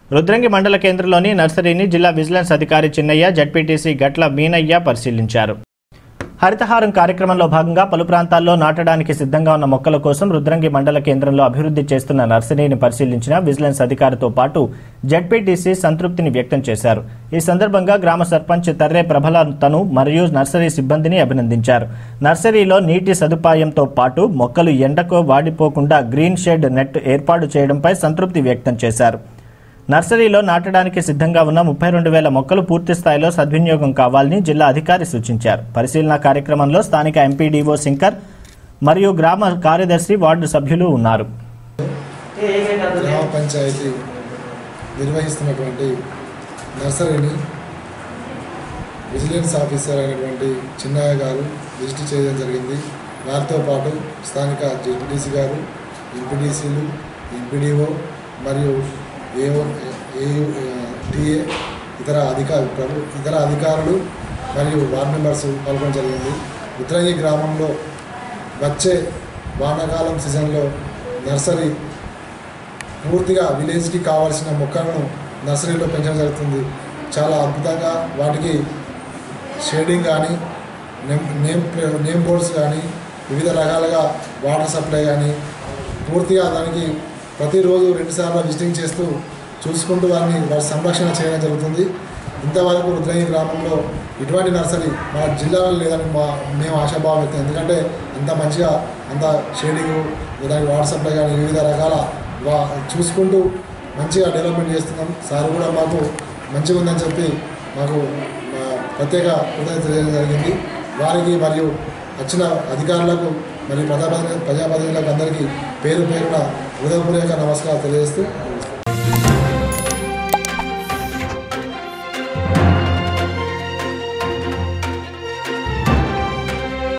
రుద్రంగి మండల కేంద్రంలోని నర్సరీని జిల్లా విజిలెన్స్ అధికారి చిన్నయ్య జడ్పీటీసీ గట్ల మీనయ్య పరిశీలించారు హరితహారం కార్యక్రమంలో భాగంగా పలు ప్రాంతాల్లో నాటడానికి సిద్ధంగా ఉన్న మొక్కల కోసం రుద్రంగి మండల కేంద్రంలో అభివృద్ధి చేస్తున్న నర్సరీని పరిశీలించిన విజిలెన్స్ అధికారితో పాటు జడ్పీటీసీ సంతృప్తిని వ్యక్తం చేశారు ఈ సందర్భంగా గ్రామ సర్పంచ్ తర్రే ప్రభల తను మరియు నర్సరీ సిబ్బందిని అభినందించారు నర్సరీలో నీటి సదుపాయంతో పాటు మొక్కలు ఎండకు వాడిపోకుండా గ్రీన్ షెడ్ నెట్ ఏర్పాటు చేయడంపై సంతృప్తి వ్యక్తం చేశారు నర్సరీలో నాటడానికి సిద్ధంగా ఉన్న ముప్పై రెండు వేల మొక్కలు పూర్తి స్థాయిలో సద్వినియోగం కావాలని జిల్లా అధికారి సూచించారు పరిశీలన కార్యక్రమంలో స్థానిక ఎంపీడీఓ శంకర్ మరియు గ్రామ కార్యదర్శి వార్డు సభ్యులు ఉన్నారు గ్రామ పంచాయతీ నిర్వహిస్తున్నటువంటి నర్సరీని విజిలెన్స్ ఆఫీసర్ అయినటువంటి చిన్నయ్య గారు విజిట్ చేయడం జరిగింది వారితో పాటు స్థానిక జెడ్పీటీసీ గారు ఎంపీడీసీలు ఎంపీడీఓ మరియు ఏఓ ఏయు టీఏ ఇతర అధికారులు ప్రభు ఇతర అధికారులు మరియు వార్డు మెంబర్స్ పాల్గొనడం జరిగింది ఉత్తరంగి గ్రామంలో వచ్చే వానాకాలం సీజన్లో నర్సరీ పూర్తిగా విలేజ్కి కావాల్సిన మొక్కలను నర్సరీలో పెంచడం జరుగుతుంది చాలా అద్భుతంగా వాటికి షేడింగ్ కానీ name name play- name boards కానీ వివిధ రకాలుగా వాటర్ సప్లై కానీ పూర్తిగా దానికి ప్రతిరోజు రెండుసార్లు విజిటింగ్ చేస్తూ చూసుకుంటూ వారిని వారి సంరక్షణ చేయడం జరుగుతుంది ఇంతవరకు రుద్రంగి గ్రామంలో ఇటువంటి నర్సరీ మన జిల్లాలో లేదని మా మేము ఆశాభావం వ్యక్తం ఎందుకంటే అంత మంచిగా అంత షేడింగ్ దానికి వాటర్ సప్లై కానీ వివిధ రకాల వా చూసుకుంటూ మంచిగా డెవలప్మెంట్ చేస్తున్నాం సార్ కూడా మాకు మంచిగా ఉందని చెప్పి మాకు ఆ, ప్రత్యేక కృతజ్ఞత తెలియజేయడం జరిగింది వారికి మరియు వచ్చిన అధికారులకు మరియు ప్రజాప్రతినిధి ప్రజాప్రతినిధులకు అందరికీ పేరు పేరున హృదయపూర్వక నమస్కారం తెలియజేస్తూ